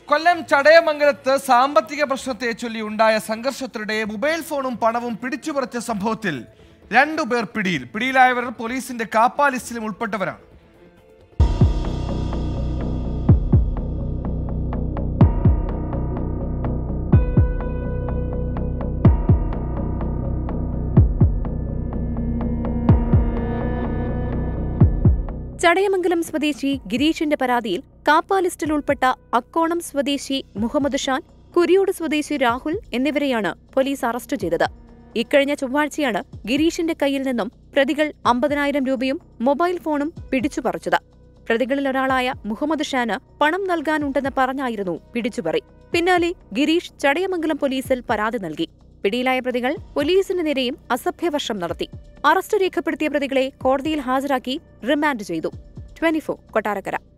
കൊല്ലം ചടയമംഗലത്ത് സാമ്പത്തിക പ്രശ്നത്തെ ചൊല്ലി ഉണ്ടായ സംഘർഷത്തിനിടെ മൊബൈൽ ഫോണും പണവും പിടിച്ചുപറിച്ച സംഭവത്തിൽ രണ്ടുപേർ പിടിയിൽ പിടിയിലായവർ പോലീസിന്റെ കാപ്പ ലിസ്റ്റിലും ഉൾപ്പെട്ടവരാണ് ചടയമംഗലം സ്വദേശി ഗിരീഷിന്റെ പരാതിയിൽ കാപ്പ ലിസ്റ്റിൽ ഉൾപ്പെട്ട അക്കോണം സ്വദേശി മുഹമ്മദ് ഷാൻ കുരിയോട് സ്വദേശി രാഹുൽ എന്നിവരെയാണ് പോലീസ് അറസ്റ്റ് ചെയ്തത് ഇക്കഴിഞ്ഞ ചൊവ്വാഴ്ചയാണ് ഗിരീഷിന്റെ കയ്യിൽ നിന്നും പ്രതികൾ അമ്പതിനായിരം രൂപയും മൊബൈൽ ഫോണും പിടിച്ചുപറിച്ചത് പ്രതികളിൽ ഒരാളായ മുഹമ്മദ് ഷാന് പണം നൽകാനുണ്ടെന്ന് പറഞ്ഞായിരുന്നു പിടിച്ചുപറി പിന്നാലെ ഗിരീഷ് ചടയമംഗലം പോലീസിൽ പരാതി നൽകി പിടിയിലായ പ്രതികൾ പോലീസിന് നേരെയും അസഭ്യവർഷം നടത്തി അറസ്റ്റ് രേഖപ്പെടുത്തിയ പ്രതികളെ കോടതിയിൽ ഹാജരാക്കി റിമാൻഡ് ചെയ്തു ട്വന്റി കൊട്ടാരക്കര